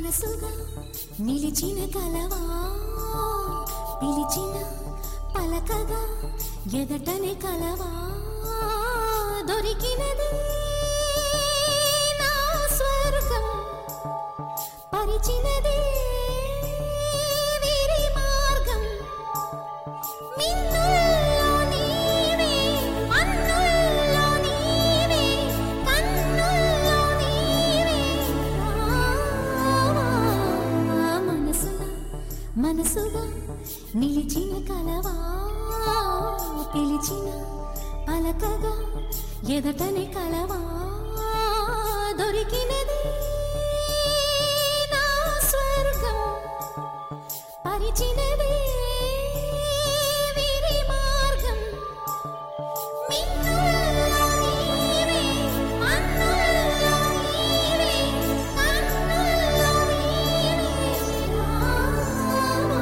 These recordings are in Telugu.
మనసుగా నిలిచిన కలవా పిలిచిన పలకగా ఎదటనే కలవా దొరికినది నా స్వర్గం పరిచినది వీరి మార్గం మిన్నుల్లో నీవే అన్నుల్లో నీవే కన్నుల్లో నీవే రావా మనసుగా మనసుగా నిలిచిన కలవా పిలిచిన పలకగా ఎదటనే కలవా దొరికినది నా స్వర్గం పరిచినదే వీరి మార్గం మిన్నుల్లో నీవే అన్నుల్లో నీవే కన్నుల్లో నీవే రావా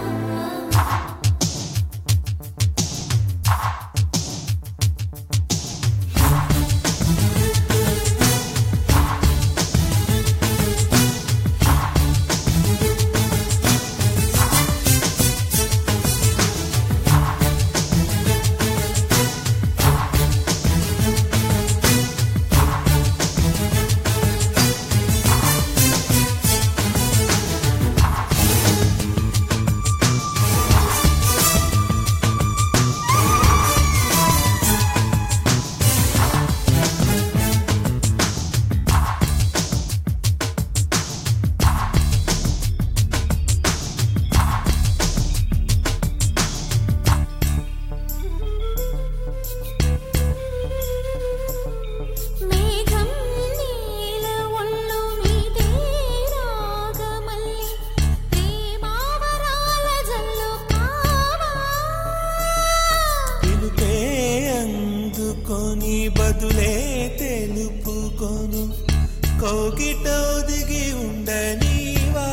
మేఘం నీల ఒళ్ళు మీదే రాగమల్లి ప్రేమావరాల జల్లు కావా పిలుపే అందుకొని బదులే తెలుపుకొను కౌగిట ఒదిగి ఉండనీవా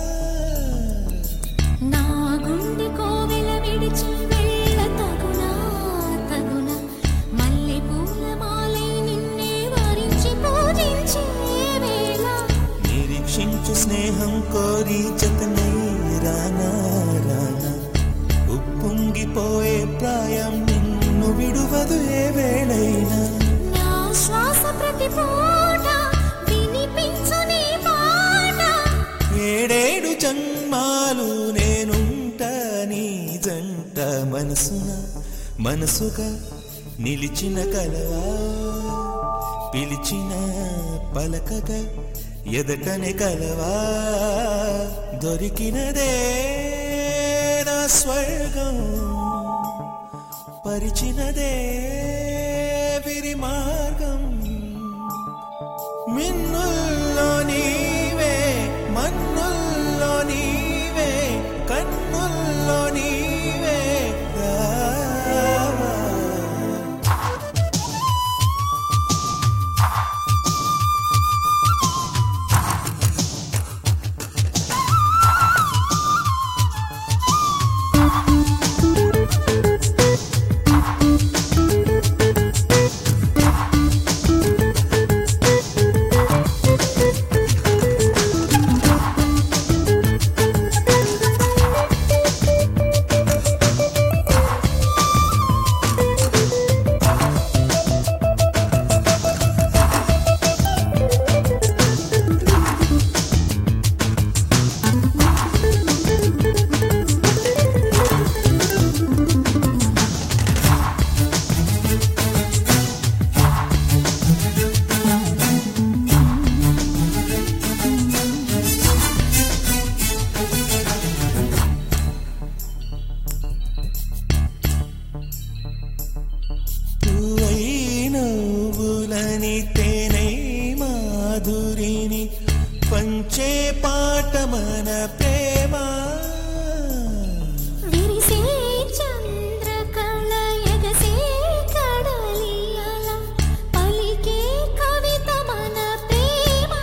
నా గుండె కోవెల విడిచి వెళ్ళ తగునా తగునా మల్లె పూల మాలై నిన్నే వరించి పూజించే వేళ నిరీక్షించు స్నేహం కోరి జతనై రానా రానా ఉప్పొంగిపోయే ప్రాయం నిన్ను విడువదు ఏ వేళైనా నా శ్వాస ప్రతి పూట వినిపించు నీ పాట ఏడేడు జన్మాలు నేనుంట నీ జంట మనసున మనసుగా నిలిచిన కలవా పిలిచిన పలకగా ఎదటనే కలవా దొరికినదే నా స్వర్గం పరిచినదే విరి మార్గం మిన్నుల్లో నీవే మన్నుల్లో నీవే కన్నుల్లో నీవే రావా పువ్వై నవ్వులని తేనై మాధురిని పంచే పాట మన ప్రేమ విరిసే చంద్రకళ ఎగసే కడలియల పలికే కవిత మన ప్రేమ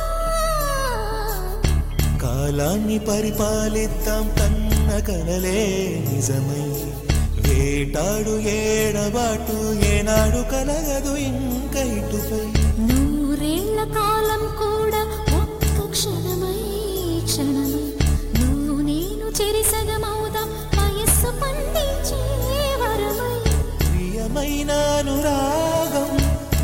కాలాన్ని పరిపాలిద్దాం కన్న కలలే నిజమై వేటాడు ఏడబాటు ఏనాడు కలగదు ఇంక ఇటుపై నూరేళ్ల కాలం కూడా ఒక్క క్షణమై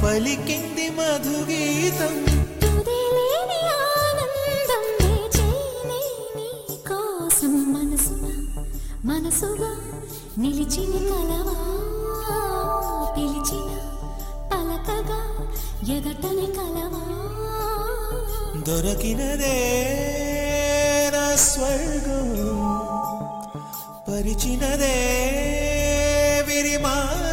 పలికింది మధుగీతం తుదిలేని ఆనందం వేచేనే నీ కోసం మనసున మనసుగా నిలిచిన కలవా పిలిచిన పలకగా ఎదటని కలవా దొరకినదే నా స్వర్గం పరిచినదే విరిమా